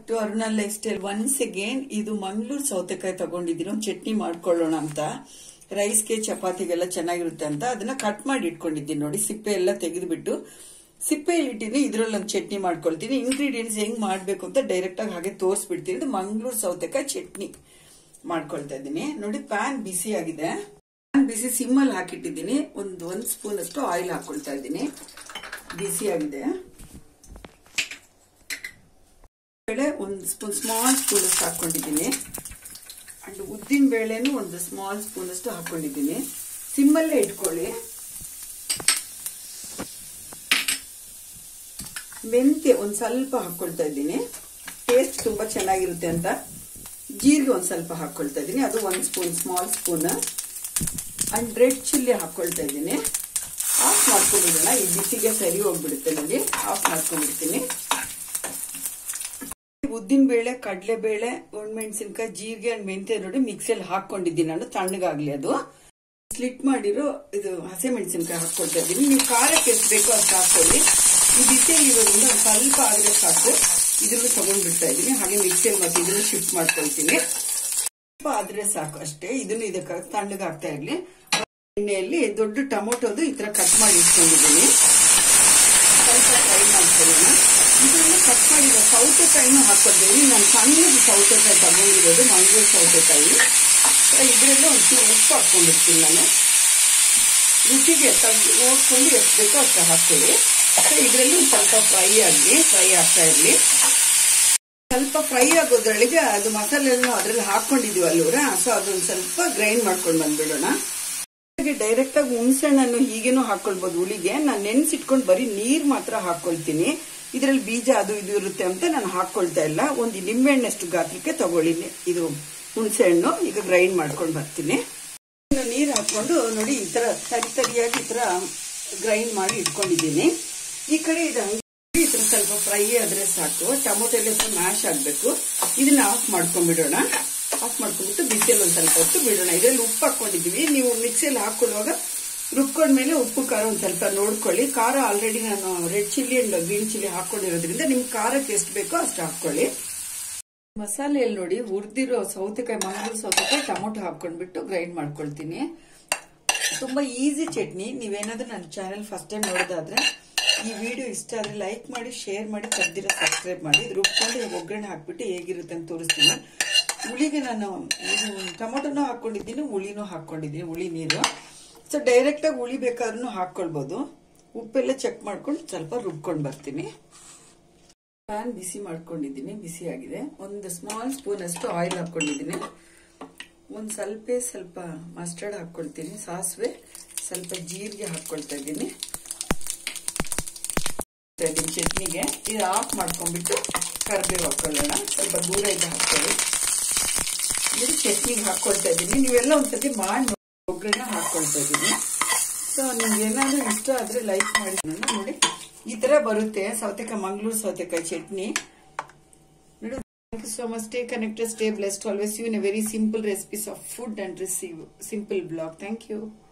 to Aruna lifestyle once again ಇದು ಮಂಗಳೂರು ಸೌತೆಕಾಯಿ ತಗೊಂಡಿದ್ದೀನಿ ಒಂದು ಚಟ್ನಿ ಮಾಡ್ಕೊಳ್ಳೋಣ ಅಂತ ರೈಸ್ಗೆ ಚಪಾತಿಗೆಲ್ಲ ಚೆನ್ನಾಗಿರುತ್ತೆ ಅಂತ ಅದನ್ನ ಕಟ್ ಮಾಡಿ ಇಟ್ಕೊಂಡಿದ್ದೀನಿ ನೋಡಿ ಸಿಪ್ಪೆ ಎಲ್ಲ ತೆಗೆದುಬಿಟ್ಟು ಸಿಪ್ಪೆಯಲ್ಲಿ ಇಟ್ಟಿನಿ ಇದ್ರಲ್ಲಿ ಒಂದು ಚಟ್ನಿ ಮಾಡ್ಕೊಳ್ತೀನಿ ಇಂಗ್ರೀಡಿಯೆಂಟ್ಸ್ ಹೆಂಗ್ ಮಾಡ್ಬೇಕು ಅಂತ ಡೈರೆಕ್ಟ್ ಆಗಿ ಹಾಗೆ ತೋರಿಸ್ಬಿಡ್ತೀನಿ ಇದು ಮಂಗಳೂರು ಸೌತೆಕಾಯಿ ಚಟ್ನಿ ಮಾಡ್ಕೊಳ್ತಾ ಇದ್ದೀನಿ ನೋಡಿ ಪ್ಯಾನ್ ಬಿಸಿ ಆಗಿದೆ ಪ್ಯಾನ್ ಬಿಸಿ ಸಿಮ್ಮಲ್ಲಿ ಹಾಕಿಟ್ಟಿದ್ದೀನಿ ಒಂದು ಒಂದ್ ಸ್ಪೂನ್ ಅಷ್ಟು ಆಯಿಲ್ ಹಾಕೊಳ್ತಾ ಇದ್ದೀನಿ ಬಿಸಿ ಆಗಿದೆ ಬೇಳೆ ಒಂದು ಸ್ಪೂನ್ ಸ್ಮಾಲ್ ಸ್ಪೂನ್ ಅಷ್ಟು ಹಾಕೊಂಡಿದ್ದೀನಿ ಅಂಡ್ ಉದ್ದಿನ ಬೇಳೆನೂ ಒಂದು ಸ್ಮಾಲ್ ಸ್ಪೂನ್ ಅಷ್ಟು ಹಾಕೊಂಡಿದ್ದೀನಿ ಸಿಮ್ಮಲ್ಲೇ ಇಟ್ಕೊಳ್ಳಿ ಮೆಂತ್ಯ ಒಂದು ಸ್ವಲ್ಪ ಹಾಕೊಳ್ತಾ ಇದ್ದೀನಿ ಟೇಸ್ಟ್ ತುಂಬಾ ಚೆನ್ನಾಗಿರುತ್ತೆ ಅಂತ ಜೀರಿಗೆ ಒಂದು ಸ್ವಲ್ಪ ಹಾಕೊಳ್ತಾ ಇದ್ದೀನಿ ಅದು ಒಂದು spoon small spoon and red chilli ಹಾಕೊಳ್ತಾ ಇದ್ದೀನಿ ಆಫ್ ಮಾಡ್ಕೊಂಡ್ಬಿಡೋಣ ಈ ಬಿಸಿಗೆ ಸರಿ ಹೋಗ್ಬಿಡುತ್ತೆ ನನಗೆ ಆಫ್ ಮಾಡ್ಕೊಂಡ್ಬಿಡ್ತೀನಿ ಉದ್ದಿನ ಬೇಳೆ ಕಡಲೆ ಬೇಳೆ ಒಣಮೆಣಸಿನ್ಕಾಯಿ ಜೀರಿಗೆ ಅಂಡ್ ಮೆಂತ್ಯ ನೋಡಿ ಮಿಕ್ಸಿಯಲ್ಲಿ ಹಾಕೊಂಡಿದ್ದೀನಿ ನಾನು ತಣ್ಣಗಾಗ್ಲಿ ಅದು ಸ್ಲಿಟ್ ಮಾಡಿರೋ ಇದು ಹಸಿ ಮೆಣಸಿನ್ಕಾಯಿ ಹಾಕೊಳ್ತಾ ಇದ್ದೀನಿ ನೀವು ಖಾರಕ್ಕೆ ಎಷ್ಟು ಬೇಕೋ ಅಷ್ಟು ಹಾಕೊಳ್ಳಿ ಈ ಬಿಸಿಯಲ್ಲಿ ಇರೋದ್ರಿಂದ ಒಂದು ಸ್ವಲ್ಪ ಆದ್ರೆ ಸಾಕು ಇದನ್ನು ತಗೊಂಡ್ಬಿಡ್ತಾ ಇದ್ದೀನಿ ಹಾಗೆ ಮಿಕ್ಸಿಯಲ್ಲಿ ಮತ್ತೆ ಇದನ್ನು ಶಿಫ್ಟ್ ಮಾಡ್ಕೊಳ್ತೀನಿ ಸ್ವಲ್ಪ ಆದ್ರೆ ಸಾಕು ಅಷ್ಟೇ ಇದನ್ನು ಇದಕ್ಕೆ ತಣ್ಣಗಾಗ್ತಾ ಇರ್ಲಿ ಎಣ್ಣೆಯಲ್ಲಿ ದೊಡ್ಡ ಟೊಮೊಟೊದು ಈ ತರ ಕಟ್ ಮಾಡಿ ಇಟ್ಕೊಂಡಿದ್ದೀನಿ ಸ್ವಲ್ಪ ಫ್ರೈ ಮಾಡ್ಕೊಳ್ಳೋಣ ಇದನ್ನು ಕಟ್ ಮಾಡಿರೋ ಸೌತೆಕಾಯಿನೂ ಹಾಕೊಂಡಿದ್ದೀನಿ ನಾನು ಸಣ್ಣದು ಸೌತೆಕಾಯಿ ತಗೊಂಡಿರೋದು ಮಂಗಳೂರು ಸೌತೆಕಾಯಿ ಇದರಲ್ಲಿ ಒಂಚೂರು ಉಪ್ಪು ಹಾಕೊಂಡಿರ್ತೀನಿ ನಾನು ರುಚಿಗೆ ತೆಗ್ದು ನೋಡ್ಕೊಂಡು ಎಷ್ಟು ಬೇಕೋ ಅಷ್ಟು ಹಾಕೊಳ್ಳಿ ಇದರಲ್ಲಿ ಒಂದು ಸ್ವಲ್ಪ ಫ್ರೈ ಆಗಲಿ ಫ್ರೈ ಆಗ್ತಾ ಇರಲಿ ಸ್ವಲ್ಪ ಫ್ರೈ ಆಗೋದ್ರೊಳಗೆ ಅದು ಮಸಾಲೆ ಅದ್ರಲ್ಲಿ ಹಾಕೊಂಡಿದೀವಲ್ವರ ಸೊ ಅದೊಂದು ಸ್ವಲ್ಪ ಗ್ರೈಂಡ್ ಮಾಡ್ಕೊಂಡು ಬಂದ್ಬಿಡೋಣ ಡೈರೆಕ್ಟ್ ಆಗಿ ಹುಣಸೆಹಣ್ಣನ್ನು ಹೀಗೇನೂ ಹಾಕೊಳ್ಬಹುದು ಹುಳಿಗೆ ನಾನು ನೆನ್ಸಿಟ್ಕೊಂಡು ಬರೀ ನೀರ್ ಮಾತ್ರ ಹಾಕೊಳ್ತೀನಿ ಇದರಲ್ಲಿ ಬೀಜ ಅದು ಇದು ಇರುತ್ತೆ ಅಂತ ನಾನು ಹಾಕೊಳ್ತಾ ಇಲ್ಲ ಒಂದು ನಿಂಬೆಹಣ್ಣಷ್ಟು ಗಾತ್ರಕ್ಕೆ ತಗೊಳ್ಳಿ ಇದು ಹುಣಸೆ ಹಣ್ಣು ಈಗ ಗ್ರೈಂಡ್ ಮಾಡ್ಕೊಂಡು ಬರ್ತೀನಿ ನೀರು ಹಾಕೊಂಡು ನೋಡಿ ಈ ತರ ತರಿ ತರಿಯಾಗಿ ಈ ತರ ಗ್ರೈಂಡ್ ಮಾಡಿ ಇಟ್ಕೊಂಡಿದ್ದೀನಿ ಈ ಕಡೆ ಇದು ಈ ತರ ಸ್ವಲ್ಪ ಫ್ರೈ ಆದ್ರೆ ಸಾಕು ಟೊಮೊಟೊ ಎಲ್ಲ ಮ್ಯಾಶ್ ಆಗ್ಬೇಕು ಇದನ್ನ ಆಫ್ ಮಾಡ್ಕೊಂಡ್ಬಿಡೋಣ ಆಫ್ ಮಾಡ್ಕೊಂಡ್ಬಿಟ್ಟು ಬಿಸಿಯಲ್ಲಿ ಒಂದ್ ಸ್ವಲ್ಪ ಹೊತ್ತು ಬಿಡೋಣ ಇದರಲ್ಲಿ ಉಪ್ಪು ಹಾಕೊಂಡಿದೀವಿ ನೀವು ಮಿಕ್ಸಿಯಲ್ಲಿ ಹಾಕೊಳ್ಳುವಾಗ ರುಬ್ಕೊಂಡ್ಮೇಲೆ ಉಪ್ಪು ಖಾರ ಒಂದ್ ಸ್ವಲ್ಪ ನೋಡ್ಕೊಳ್ಳಿ ಖಾರ ಆಲ್ರೆಡಿ ನಾನು red chilli and green chilli ಹಾಕೊಂಡಿರೋದ್ರಿಂದ ನಿಮ್ ಖಾರಕ್ಕೆ ಎಷ್ಟು ಬೇಕೋ ಅಷ್ಟು ಹಾಕೊಳ್ಳಿ ಮಸಾಲೆಯಲ್ಲಿ ನೋಡಿ ಹುರಿದಿರೋ ಸೌತೆಕಾಯಿ ಮಂಗಳೂರು ಸೌತೆಕಾಯಿ ಟೊಮೊಟೊ ಹಾಕೊಂಡ್ಬಿಟ್ಟು ಗ್ರೈಂಡ್ ಮಾಡ್ಕೊಳ್ತೀನಿ ತುಂಬಾ ಈಸಿ ಚಟ್ನಿ ನೀವೇನಾದ್ರೂ ನನ್ನ ಚಾನೆಲ್ ಫಸ್ಟ್ ಟೈಮ್ ನೋಡೋದಾದ್ರೆ ಈ ವಿಡಿಯೋ ಇಷ್ಟ ಆದ್ರೆ ಲೈಕ್ ಮಾಡಿ ಶೇರ್ ಮಾಡಿ ತಗ್ದಿರ ಸಬ್ಸ್ಕ್ರೈಬ್ ಮಾಡಿ ರುಬ್ಕೊಂಡು ಒಗ್ಗರಣೆ ಹಾಕ್ಬಿಟ್ಟು ಹೇಗಿರುತ್ತೆ ಅಂತ ತೋರಿಸ್ತೀನಿ ಹುಳಿಗೆ ನಾನು ಟೊಮೊಟೊನೂ ಹಾಕೊಂಡಿದ್ದೀನಿ ಹುಳಿನೂ ಹಾಕೊಂಡಿದ್ದೀನಿ ಹುಳಿ ನೀರು ಸೊ ಡೈರೆಕ್ಟ್ ಆಗಿ ಹುಳಿ ಬೇಕಾದ್ರೂ ಹಾಕೊಳ್ಬಹುದು ಉಪ್ಪೆಲ್ಲ ಚೆಕ್ ಮಾಡ್ಕೊಂಡು ಸ್ವಲ್ಪ ರುಬ್ಕೊಂಡು ಬರ್ತೀನಿ ಪ್ಯಾನ್ ಬಿಸಿ ಮಾಡ್ಕೊಂಡಿದ್ದೀನಿ ಬಿಸಿ ಆಗಿದೆ ಒಂದು ಸ್ಮಾಲ್ ಸ್ಪೂನ್ ಅಷ್ಟು ಆಯಿಲ್ ಹಾಕೊಂಡಿದ್ದೀನಿ ಒಂದು ಸ್ವಲ್ಪ ಸ್ವಲ್ಪ ಮಸ್ಟರ್ಡ್ ಹಾಕೊಳ್ತೀನಿ ಸಾಸಿವೆ ಸ್ವಲ್ಪ ಜೀರಿಗೆ ಹಾಕೊಳ್ತಾ ಇದ್ದೀನಿ ಚಟ್ನಿಗೆ ಇದು ಆಫ್ ಮಾಡ್ಕೊಂಡ್ಬಿಟ್ಟು ಕರಿಬೇವು ಹಾಕೊಳ್ಳೋಣ ಸ್ವಲ್ಪ ದೂರ ಇದೆ ಹಾಕೊಳ್ಳಿ ಇದು ಚಟ್ನಿಗೆ ಹಾಕೊಳ್ತಾ ಇದ್ದೀನಿ ನೀವೆಲ್ಲ ಒಂದ್ಸತಿ ಮಾಡಿ ಒಗ್ಗರಣೆ ಹಾಕೊಳ್ತಾ ಇದ್ದೀನಿ ಸೊ ನಿಮ್ಗೆ ಏನಾದ್ರೂ ಇಷ್ಟ ಆದ್ರೆ ಲೈಕ್ ಮಾಡಿ ನೋಡಿ ಈ ತರ ಬರುತ್ತೆ ಸೌತೆಕಾಯಿ ಮಂಗಳೂರು ಸೌತೆಕಾಯಿ ಚಟ್ನಿ ನೋಡಿ thank you so much stay connected stay blessed always you in a very simple recipes of food and receive simple blog thank you